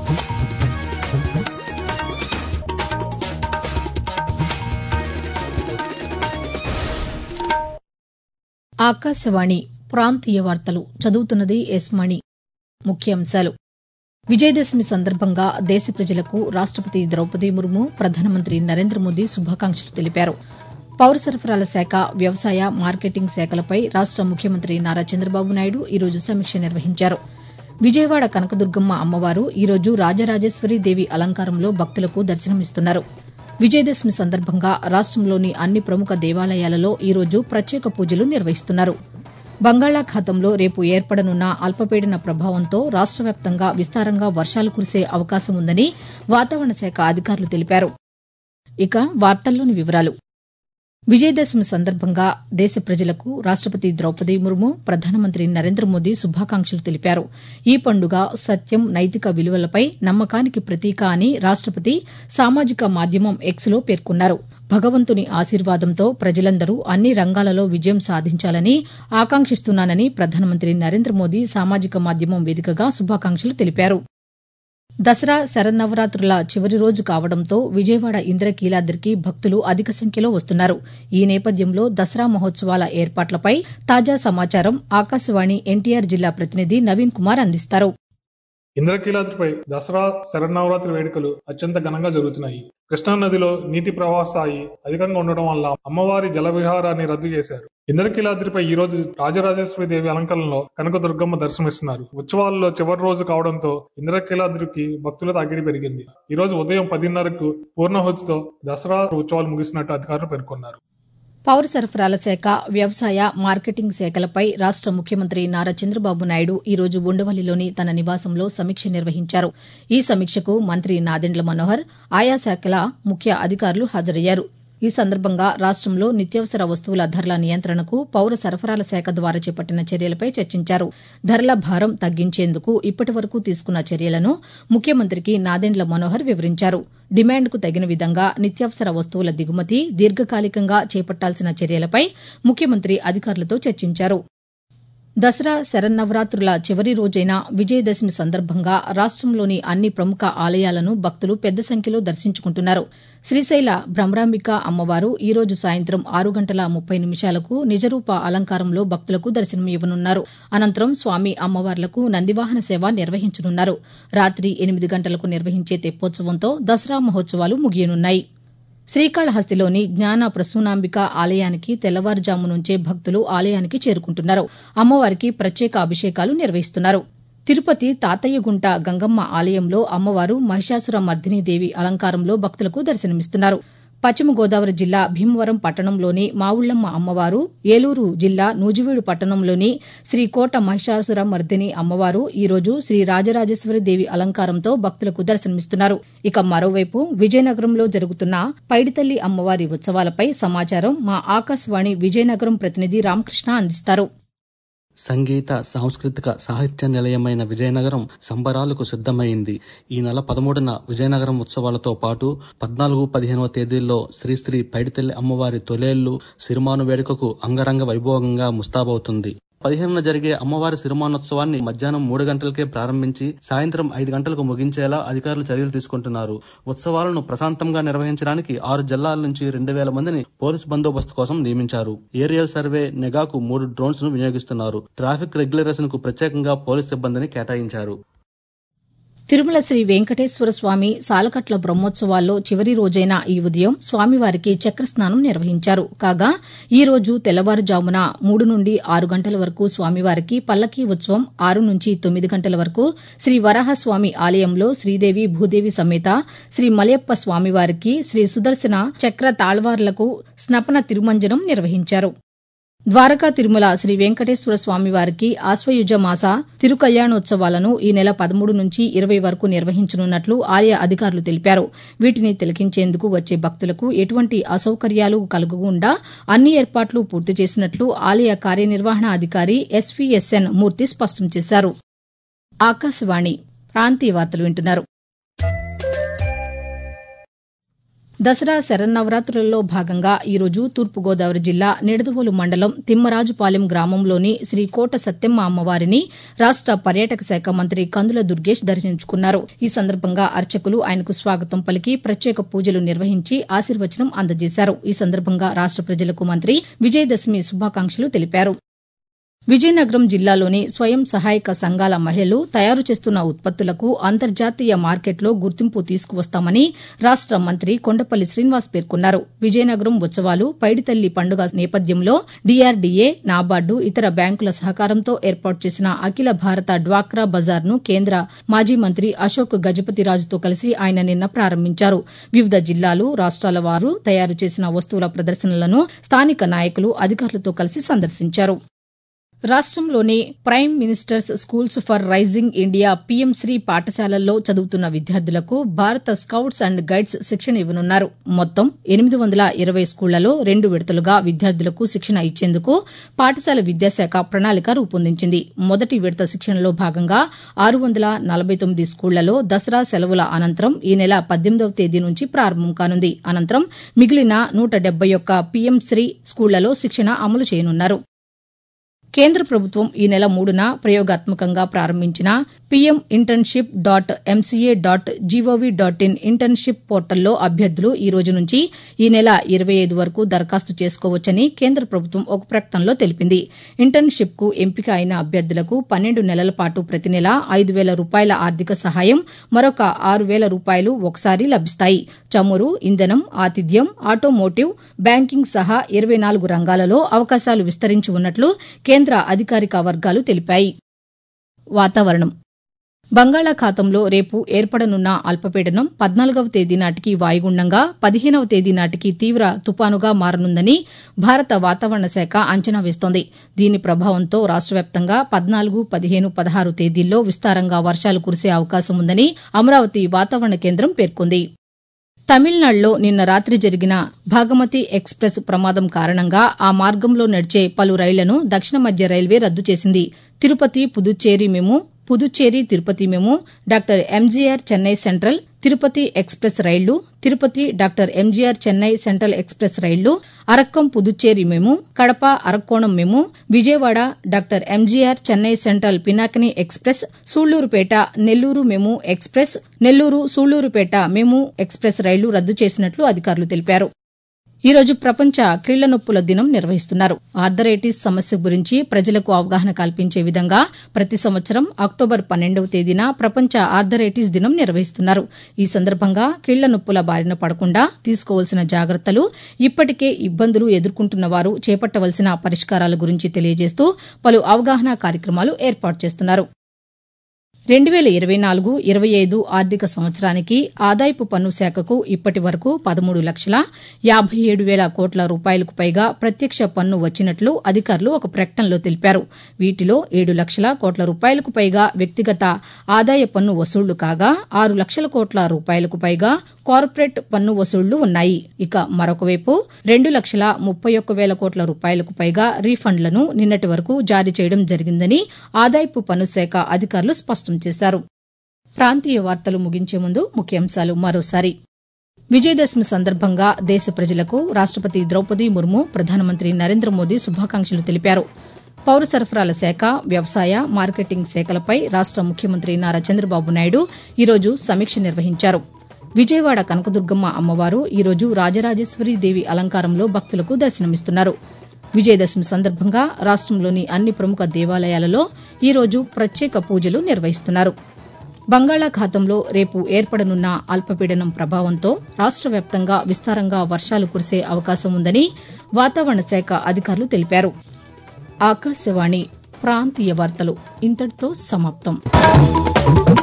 ఆకాశవాణి ప్రాంతీయ వార్తలు చదువుతున్నది ఎస్ మణి ముఖ్యాంశాలు విజయదశమి సందర్భంగా దేశ ప్రజలకు రాష్టపతి ద్రౌపది ముర్ము ప్రధానమంత్రి నరేంద్ర మోదీ శుభాకాంక్షలు తెలిపారు పౌర సరఫరాల శాఖ వ్యవసాయ మార్కెటింగ్ శాఖలపై రాష్ట ముఖ్యమంత్రి నారా చంద్రబాబు నాయుడు ఈరోజు సమీక్ష నిర్వహించారు విజయవాడ కనకదుర్గమ్మ అమ్మవారు ఈరోజు రాజరాజేశ్వరి దేవి అలంకారంలో భక్తులకు దర్శనమిస్తున్నారు విజయదశమి సందర్భంగా రాష్టంలోని అన్ని ప్రముఖ దేవాలయాలలో ఈరోజు ప్రత్యేక పూజలు నిర్వహిస్తున్నారు బంగాళాఖాతంలో రేపు ఏర్పడనున్న అల్పపీడన ప్రభావంతో రాష్ట వ్యాప్తంగా విస్తారంగా వర్షాలు కురిసే అవకాశం ఉందని వాతావరణ శాఖ అధికారులు తెలిపారు ఇక వార్తల్లోని వివరాలు విజయదశమి సందర్భంగా దేశ ప్రజలకు రాష్టపతి ద్రౌపది ముర్ము ప్రధానమంత్రి నరేంద్ర మోదీ శుభాకాంక్షలు తెలిపారు ఈ పండుగ సత్యం నైతిక విలువలపై నమ్మకానికి ప్రతీక అని రాష్టపతి సామాజిక మాధ్యమం ఎక్స్లో పేర్కొన్నారు భగవంతుని ఆశీర్వాదంతో ప్రజలందరూ అన్ని రంగాలలో విజయం సాధించాలని ఆకాంక్షిస్తున్నానని ప్రధానమంత్రి నరేంద్ర మోదీ సామాజిక మాధ్యమం వేదికగా శుభాకాంక్షలు తెలిపారు దసరా శరన్నవరాత్రుల చివరి రోజు కావడంతో విజయవాడ ఇంద్రకీలాద్రికి భక్తులు అధిక సంఖ్యలో వస్తున్నారు ఈ నేపథ్యంలో దసరా మహోత్సవాల ఏర్పాట్లపై తాజా సమాచారం ఆకాశవాణి ఎన్టీఆర్ జిల్లా ప్రతినిధి నవీన్ కుమార్ అందిస్తారు ఇంద్రకీలాద్రిపై దసరా శరన్నవరాత్రి వేడుకలు అత్యంత ఘనంగా జరుగుతున్నాయి కృష్ణా నదిలో నీటి ప్రవాహ స్థాయి అధికంగా ఉండడం వల్ల అమ్మవారి జల విహారాన్ని రద్దు చేశారు ఇంద్రకీలాద్రిపై ఈ రోజు రాజరాజేశ్వరి దేవి అలంకరణలో కనకదుర్గమ్మ దర్శనమిస్తున్నారు ఉత్సవాల్లో చివరి రోజు కావడంతో ఇంద్రకీలాద్రికి భక్తుల తాకిడి పెరిగింది ఈ రోజు ఉదయం పదిన్నరకు పూర్ణహోతితో దసరా ఉత్సవాలు ముగిసినట్టు అధికారులు పేర్కొన్నారు పౌర సరఫరాల శాఖ వ్యవసాయ మార్కెటింగ్ శాఖలపై రాష్ట ముఖ్యమంత్రి నారా చంద్రబాబు నాయుడు ఈ రోజు ఉండవల్లిలోని తన నివాసంలో సమీక్ష నిర్వహించారు ఈ సమీక్షకు మంత్రి నాదెండ్ల మనోహర్ ఆయా శాఖల ముఖ్య అధికారులు హాజరయ్యారు ఈ సందర్భంగా రాష్టంలో నిత్యావసర వస్తువుల ధరల నియంత్రణకు పౌర సరఫరాల శాఖ ద్వారా చేపట్టిన చర్యలపై చర్చించారు ధరల భారం తగ్గించేందుకు ఇప్పటి వరకు తీసుకున్న చర్యలను ముఖ్యమంత్రికి నాదెండ్ల మనోహర్ వివరించారు డిమాండ్కు తగిన విధంగా నిత్యావసర వస్తువుల దిగుమతి దీర్ఘకాలికంగా చేపట్టాల్సిన చర్యలపై ముఖ్యమంత్రి అధికారులతో చర్చించారు దసరా శరన్నవరాత్రుల చివరి రోజైన విజయదశమి సందర్భంగా రాష్టంలోని అన్ని ప్రముఖ ఆలయాలను భక్తులు పెద్ద సంఖ్యలో దర్శించుకుంటున్నారు శ్రీశైల భ్రమరాంబిక అమ్మవారు ఈ రోజు సాయంత్రం ఆరు గంటల ముప్పై నిమిషాలకు నిజరూప అలంకారంలో భక్తులకు దర్శనమివ్వనున్నారు అనంతరం స్వామి అమ్మవార్లకు నందివాహన సేవ నిర్వహించనున్నారు రాత్రి ఎనిమిది గంటలకు నిర్వహించే తెప్పోత్సవంతో దసరా మహోత్సవాలు ముగియనున్నాయి శ్రీకాళహస్తిలోని జ్ఞాన ప్రసూనాంబిక ఆలయానికి తెల్లవారుజాము నుంచే భక్తులు ఆలయానికి చేరుకుంటున్నారు అమ్మవారికి ప్రత్యేక అభిషేకాలు నిర్వహిస్తున్నారు తిరుపతి తాతయ్యగుంట గంగమ్మ ఆలయంలో అమ్మవారు మహిషాసుర మర్దినీదేవి అలంకారంలో భక్తులకు దర్శనమిస్తున్నారు పశ్చిమ గోదావరి జిల్లా భీమవరం పట్టణంలోని మావుళ్లమ్మ అమ్మవారు ఏలూరు జిల్లా నూజివీడు పట్టణంలోని శ్రీ కోట మహిషాసుర మర్దిని అమ్మవారు ఈ రోజు శ్రీ రాజరాజేశ్వరి దేవి అలంకారంతో భక్తులకు దర్శనమిస్తున్నారు ఇక మరోవైపు విజయనగరంలో జరుగుతున్న పైడితల్లి అమ్మవారి ఉత్సవాలపై సమాచారం మా ఆకాశవాణి విజయనగరం ప్రతినిధి రామకృష్ణ అందిస్తారు సంగీత సాంస్కృతిక సాహిత్య నిలయమైన విజయనగరం సంబరాలకు సిద్దమైంది ఈ నెల పదమూడున విజయనగరం ఉత్సవాలతో పాటు పద్నాలుగు పదిహేనవ తేదీల్లో శ్రీశ్రీ పైడితల్లి అమ్మవారి తొలేళ్లు సిరిమాను వేడుకకు అంగరంగ వైభోగంగా ముస్తాబవుతుంది పదిహేనున జరిగే అమ్మవారి సిరిమానోత్సవాన్ని మధ్యాహ్నం మూడు గంటలకే ప్రారంభించి సాయంత్రం ఐదు గంటలకు ముగించేలా అధికారులు చర్యలు తీసుకుంటున్నారు ఉత్సవాలను ప్రశాంతంగా నిర్వహించడానికి ఆరు జిల్లాల నుంచి రెండు వేల మందిని పోలీసు బందోబస్తు కోసం నియమించారు ఏరియల్ సర్వే నెగాకు మూడు డ్రోన్స్ ను వినియోగిస్తున్నారు ట్రాఫిక్ రెగ్యులేషన్ కు ప్రత్యేకంగా పోలీసు సిబ్బందిని కేటాయించారు తిరుమల శ్రీ వెంకటేశ్వర స్వామి సాలకట్ల బ్రహ్మోత్సవాల్లో చివరి రోజైన ఈ ఉదయం స్వామివారికి చక్రస్నానం నిర్వహించారు కాగా ఈ రోజు తెల్లవారుజామున మూడు నుండి ఆరు గంటల వరకు స్వామివారికి పల్లకీ ఉత్సవం ఆరు నుంచి తొమ్మిది గంటల వరకు శ్రీ వరాహస్వామి ఆలయంలో శ్రీదేవి భూదేవి సమేత శ్రీ మలయప్ప స్వామివారికి శ్రీ సుదర్శన చక్ర తాళ్వార్లకు స్నపన తిరుమంజనం నిర్వహించారు ద్వారకా తిరుమల శ్రీ వెంకటేశ్వర స్వామివారికి ఆశ్వయుజ మాస తిరుకల్యాణోత్సవాలను ఈ నెల పదమూడు నుంచి ఇరవై వరకు నిర్వహించనున్నట్లు ఆలయ అధికారులు తెలిపారు వీటిని తిలకించేందుకు వచ్చే భక్తులకు ఎటువంటి అసౌకర్యాలు కలగకుండా అన్ని ఏర్పాట్లు పూర్తి చేసినట్లు ఆలయ కార్యనిర్వహణ అధికారి ఎస్వీఎస్ఎన్ మూర్తి స్పష్టం చేశారు ఆకాశవాణి ప్రాంతీయ వార్తలు వింటున్నారు దసరా శరన్నవరాత్రులలో భాగంగా ఈరోజు తూర్పుగోదావరి జిల్లా నిడదవోలు మండలం తిమ్మరాజుపాలెం గ్రామంలోని శ్రీ కోట సత్యమ్మ అమ్మవారిని రాష్ట పర్యాటక శాఖ మంత్రి కందుల దుర్గేష్ దర్శించుకున్నారు ఈ సందర్భంగా అర్చకులు ఆయనకు స్వాగతం పలికి ప్రత్యేక పూజలు నిర్వహించి ఆశీర్వచనం అందజేశారు ఈ సందర్భంగా రాష్ట ప్రజలకు మంత్రి విజయదశమి శుభాకాంక్షలు తెలిపారు విజయనగరం జిల్లాలోని స్వయం సహాయక సంఘాల మహిళలు తయారు చేస్తున్న ఉత్పత్తులకు అంతర్జాతీయ మార్కెట్లో గుర్తింపు తీసుకువస్తామని రాష్ట మంత్రి కొండపల్లి శ్రీనివాస్ పేర్కొన్నారు విజయనగరం ఉత్సవాలు పైడితల్లి పండుగ నేపథ్యంలో డీఆర్డీఏ నాబార్డు ఇతర బ్యాంకుల సహకారంతో ఏర్పాటు చేసిన అఖిల భారత డ్వాక్రా బజార్ను కేంద్ర మాజీ మంత్రి అశోక్ గజపతిరాజుతో కలిసి ఆయన నిన్న ప్రారంభించారు వివిధ జిల్లాలు రాష్ట్రాల వారు తయారు చేసిన వస్తువుల ప్రదర్శనలను స్థానిక నాయకులు అధికారులతో కలిసి సందర్శించారు రాష్టంలోని prime ministers schools for rising India PM Shri పాఠశాలల్లో చదువుతున్న విద్యార్థులకు భారత స్కౌట్స్ అండ్ గైడ్స్ శిక్షణ ఇవ్వనున్నారు మొత్తం ఎనిమిది వందల ఇరవై స్కూళ్లలో రెండు విడతలుగా విద్యార్థులకు శిక్షణ ఇచ్చేందుకు పాఠశాల విద్యాశాఖ ప్రణాళిక రూపొందించింది మొదటి విడత శిక్షణలో భాగంగా ఆరు వందల నలభై తొమ్మిది స్కూళ్లలో దసరా సెలవుల అనంతరం ఈ నెల పద్దెనిమిదవ తేదీ నుంచి ప్రారంభం కానుంది అనంతరం మిగిలిన నూట డెబ్బై ఒక్క పీఎం శ్రీ స్కూళ్లలో శిక్షణ అమలు చేయనున్నారు కేంద్ర ప్రభుత్వం ఈ నెల మూడున ప్రయోగాత్మకంగా ప్రారంభించిన PM internship dot MCA dot GOV dot in internship పోర్టల్లో అభ్యర్థులు ఈ రోజు నుంచి ఈ నెల ఇరవై ఐదు వరకు దరఖాస్తు చేసుకోవచ్చని కేంద్ర ప్రభుత్వం ఒక ప్రకటనలో తెలిపింది ఇంటర్న్షిప్ కు ఎంపిక అయిన అభ్యర్థులకు పన్నెండు నెలల పాటు ప్రతి నెల ఐదు వేల రూపాయల ఆర్థిక సహాయం మరొక ఆరు వేల రూపాయలు ఒకసారి లభిస్తాయి చమురు ఇంధనం ఆతిథ్యం ఆటోమోటివ్ బ్యాంకింగ్ సహా ఇరవై నాలుగు రంగాలలో అవకాశాలు విస్తరించి ఉన్నట్లు కేంద్ర అధికారిక వర్గాలు తెలిపాయి వాతావరణం బంగాళాఖాతంలో రేపు ఏర్పడనున్న అల్పపీడనం పద్నాలుగవ తేదీ నాటికి వాయుగుండంగా పదిహేనవ తేదీ నాటికి తీవ్ర తుపానుగా మారనుందని భారత వాతావరణ శాఖ అంచనా వేస్తోంది దీని ప్రభావంతో రాష్ట వ్యాప్తంగా పద్నాలుగు పదిహేను పదహారు తేదీల్లో విస్తారంగా వర్షాలు కురిసే అవకాశం ఉందని అమరావతి వాతావరణ కేంద్రం పేర్కొంది తమిళనాడులో నిన్న రాత్రి జరిగిన భాగమతి ఎక్స్ప్రెస్ ప్రమాదం కారణంగా ఆ మార్గంలో నడిచే పలు రైళ్లను దక్షిణ మధ్య రైల్వే రద్దు చేసింది Tirupati Puducherry MEMU Puducherry Tirupati MEMU doctor MGR Chennai central Tirupati express రైళ్లు Tirupati doctor MGR Chennai central express రైళ్లు Arakkonam Puducherry MEMU Kadapa Arakkonam MEMU Vijayawada doctor MGR Chennai central Pinakini express Sullurpeta Nellore MEMU express Nellore Sullurpeta MEMU express రైళ్లు రద్దు చేసినట్లు అధికారులు తెలిపారు ఈ రోజు ప్రపంచ కీళ్ల నొప్పుల దినం నిర్వహిస్తున్నారు ఆర్థరైటిస్ సమస్య గురించి ప్రజలకు అవగాహన కల్పించే విధంగా ప్రతి సంవత్సరం అక్టోబర్ పన్నెండవ తేదీన ప్రపంచ ఆర్థరైటిస్ దినం నిర్వహిస్తున్నారు ఈ సందర్భంగా కీళ్ల నొప్పుల బారిన పడకుండా తీసుకోవాల్సిన జాగ్రత్తలు ఇప్పటికే ఇబ్బందులు ఎదుర్కొంటున్న వారు చేపట్టవలసిన పరిష్కారాల గురించి తెలియజేస్తూ పలు అవగాహన కార్యక్రమాలు ఏర్పాటు చేస్తున్నారు రెండు వేల ఇరవై నాలుగు ఇరవై ఐదు ఆర్థిక సంవత్సరానికి ఆదాయపు పన్ను శాఖకు ఇప్పటి వరకు పదమూడు లక్షల యాబై ఏడు వేల కోట్ల రూపాయలకు పైగా ప్రత్యక్ష పన్ను వచ్చినట్లు అధికారులు ఒక ప్రకటనలో తెలిపారు వీటిలో ఏడు లక్షల కోట్ల రూపాయలకు పైగా వ్యక్తిగత ఆదాయ పన్ను వసూళ్లు కాగా ఆరు లక్షల కోట్ల రూపాయలకు పైగా కార్పొరేట్ పన్ను వసూళ్లు ఉన్నాయి ఇక మరొకవైపు రెండు లక్షల ముప్పై ఒక్క వేల కోట్ల రూపాయలకు పైగా రీఫండ్లను నిన్నటి వరకు జారీ చేయడం జరిగిందని ఆదాయపు పన్ను శాఖ అధికారులు స్పష్టం చేశారు ప్రాంతీయ వార్తలు ముగించే ముందు ముఖ్యాంశాలు మరోసారి విజయదశమి సందర్భంగా దేశ ప్రజలకు రాష్టపతి ద్రౌపది ముర్ము ప్రధానమంత్రి నరేంద్ర మోదీ శుభాకాంక్షలు తెలిపారు పౌర సరఫరాల శాఖ వ్యవసాయ మార్కెటింగ్ శాఖలపై రాష్ట ముఖ్యమంత్రి నారా చంద్రబాబు నాయుడు ఈరోజు సమీక్ష నిర్వహించారు విజయవాడ కనకదుర్గమ్మ అమ్మవారు ఈరోజు రాజరాజేశ్వరి దేవి అలంకారంలో భక్తులకు దర్శనమిస్తున్నారు విజయదశమి సందర్భంగా రాష్టంలోని అన్ని ప్రముఖ దేవాలయాలలో ఈరోజు ప్రత్యేక పూజలు నిర్వహిస్తున్నారు బంగాళాఖాతంలో రేపు ఏర్పడనున్న అల్పపీడనం ప్రభావంతో రాష్ట వ్యాప్తంగా విస్తారంగా వర్షాలు కురిసే అవకాశం ఉందని వాతావరణ శాఖ అధికారులు తెలిపారు ఆకాశవాణి ప్రాంతీయ వార్తలు ఇంతటితో సమాప్తం